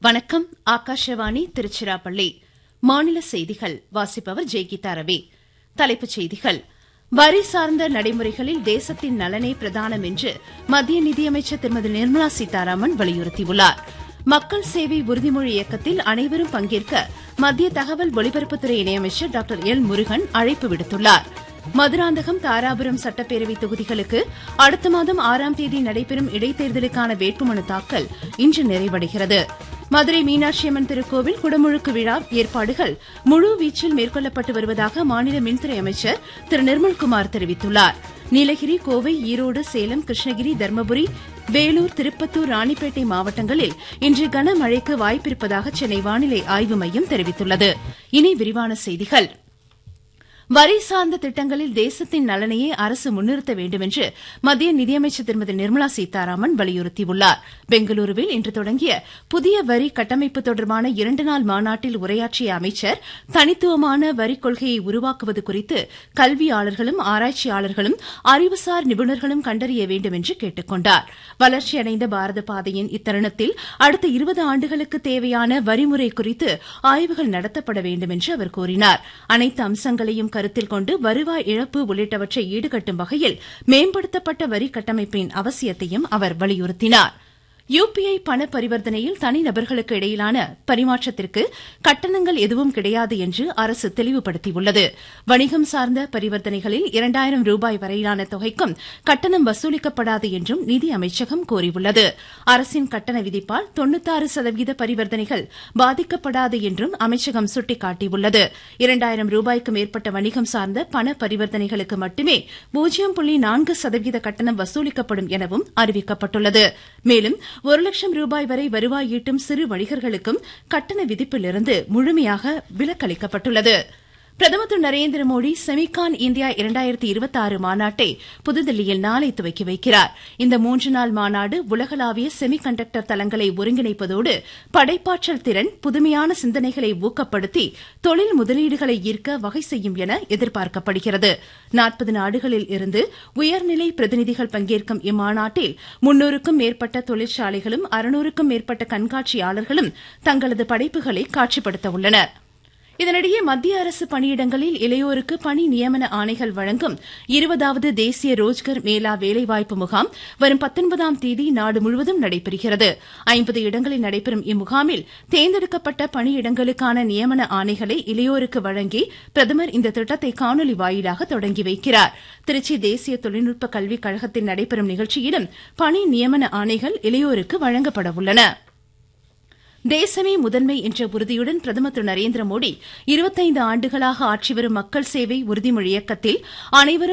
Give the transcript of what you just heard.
வணக்கம் ஆகாஷவாணி திருச்சிராப்பள்ளி மாநில செய்திகள் வாசிப்பவர் ஜெய்கீதா ரவி தலைப்புச் செய்திகள் வரி சார்ந்த நடைமுறைகளில் தேசத்தின் நலனே பிரதானம் என்று மத்திய நிதியமைச்சர் திருமதி நிர்மலா சீதாராமன் வலியுறுத்தியுள்ளார் மக்கள் சேவை உறுதிமொழி இயக்கத்தில் அனைவரும் பங்கேற்க மத்திய தகவல் ஒலிபரப்புத்துறை இணையமைச்சர் டாக்டர் எல் முருகன் அழைப்பு விடுத்துள்ளார் மதுராந்தகம் தாராபுரம் சட்டப்பேரவை தொகுதிகளுக்கு அடுத்த மாதம் ஆறாம் தேதி நடைபெறும் இடைத்தேர்தலுக்கான வேட்புமனு தாக்கல் இன்று நிறைவடைகிறது மதுரை மீனாட்சியம்மன் திருக்கோவில் குடமுழுக்கு விழா ஏற்பாடுகள் முழு வீச்சில் மேற்கொள்ளப்பட்டு வருவதாக மாநில மின்துறை அமைச்சர் திரு நிர்மல்குமார் தெரிவித்துள்ளார் நீலகிரி கோவை ஈரோடு சேலம் கிருஷ்ணகிரி தருமபுரி வேலூர் திருப்பத்தூர் ராணிப்பேட்டை மாவட்டங்களில் இன்று கனமழைக்கு வாய்ப்பிருப்பதாக சென்னை வானிலை ஆய்வு மையம் தெரிவித்துள்ளது இனி விரிவான செய்திகள் வரி சார்ந்த திட்டங்களில் தேசத்தின் நலனையே அரசு முன்னிறுத்த வேண்டும் என்று மத்திய நிதியமைச்சர் திருமதி நிர்மலா சீதாராமன் வலியுறுத்தியுள்ளார் பெங்களூருவில் இன்று தொடங்கிய புதிய வரி கட்டமைப்பு தொடர்பான இரண்டு நாள் மாநாட்டில் உரையாற்றிய அமைச்சர் தனித்துவமான வரிக் கொள்கையை உருவாக்குவது குறித்து கல்வியாளர்களும் ஆராய்ச்சியாளர்களும் அறிவுசார் நிபுணர்களும் கண்டறிய வேண்டும் என்று கேட்டுக் கொண்டார் வளர்ச்சியடைந்த பாரத பாதையின் இத்தருணத்தில் அடுத்த இருபது ஆண்டுகளுக்கு தேவையான வரிமுறை குறித்து ஆய்வுகள் நடத்தப்பட வேண்டும் என்று அவர் கூறினார் அனைத்து அம்சங்களையும் கருத்தில் கொண்டு வருவாய் இழப்பு உள்ளிட்டவற்றை ஈடுகட்டும் வகையில் மேம்படுத்தப்பட்ட வரி கட்டமைப்பின் அவசியத்தையும் அவர் வலியுறுத்தினார் யுபிஐ பண பரிவர்த்தனையில் தனிநபர்களுக்கு இடையிலான பரிமாற்றத்திற்கு கட்டணங்கள் எதுவும் கிடையாது என்று அரசு தெளிவுபடுத்தியுள்ளது வணிகம் சார்ந்த பரிவர்த்தனைகளில் இரண்டாயிரம் ரூபாய் வரையிலான தொகைக்கும் கட்டணம் வசூலிக்கப்படாது என்றும் நிதி அமைச்சகம் கூறியுள்ளது அரசின் கட்டண விதிப்பால் தொன்னூத்தாறு சதவீத பரிவர்த்தனைகள் பாதிக்கப்படாது என்றும் அமைச்சகம் சுட்டிக்காட்டியுள்ளது இரண்டாயிரம் ரூபாய்க்கு மேற்பட்ட வணிகம் சார்ந்த பண பரிவர்த்தனைகளுக்கு மட்டுமே பூஜ்ஜியம் புள்ளி நான்கு சதவீத கட்டணம் வசூலிக்கப்படும் எனவும் அறிவிக்கப்பட்டுள்ளது மேலும் ஒரு லட்சம் ரூபாய் வரை வருவாய் ஈட்டும் சிறு வணிகர்களுக்கும் கட்டண விதிப்பிலிருந்து முழுமையாக விலக்களிக்கப்பட்டுள்ளது பிரதமர் திரு நரேந்திர மோடி செமிகான் இந்தியா இரண்டாயிரத்தி இருபத்தாறு மாநாட்டை புதுதில்லியில் நாளை துவக்கி வைக்கிறார் இந்த மூன்று நாள் மாநாடு உலகளாவிய செமி கண்டக்டர் தளங்களை ஒருங்கிணைப்பதோடு படைப்பாற்றல் திறன் புதுமையான சிந்தனைகளை ஊக்கப்படுத்தி தொழில் முதலீடுகளை ஈர்க்க வகை செய்யும் என எதிர்பார்க்கப்படுகிறது நாற்பது நாடுகளில் இருந்து உயர்நிலை பிரதிநிதிகள் பங்கேற்கும் இம்மாநாட்டில் முன்னூறுக்கும் மேற்பட்ட தொழிற்சாலைகளும் அறுநூறுக்கும் மேற்பட்ட கண்காட்சியாளர்களும் தங்களது படைப்புகளை காட்சிப்படுத்த உள்ளனா் இதனிடையே மத்திய அரசு பணியிடங்களில் இளையோருக்கு பணி நியமன ஆணைகள் வழங்கும் இருபதாவது தேசிய ரோஜ்கர் மேளா வேலைவாய்ப்பு முகாம் வரும் பத்தொன்பதாம் தேதி நாடு முழுவதும் நடைபெறுகிறது ஐம்பது இடங்களில் நடைபெறும் இம்முகாமில் தேர்ந்தெடுக்கப்பட்ட பணியிடங்களுக்கான நியமன ஆணைகளை இளையோருக்கு வழங்கி பிரதமர் இந்த திட்டத்தை காணொலி வாயிலாக தொடங்கி வைக்கிறார் திருச்சி தேசிய தொழில்நுட்ப கல்விக் கழகத்தில் நடைபெறும் நிகழ்ச்சியிலும் பணி நியமன ஆணைகள் இளையோருக்கு வழங்கப்பட உள்ளன தேசமே முதன்மை என்ற உறுதியுடன் பிரதமர் திரு நரேந்திர மோடி இருபத்தைந்து ஆண்டுகளாக ஆற்றி வரும் மக்கள் சேவை உறுதிமொழி இயக்கத்தில் அனைவரும்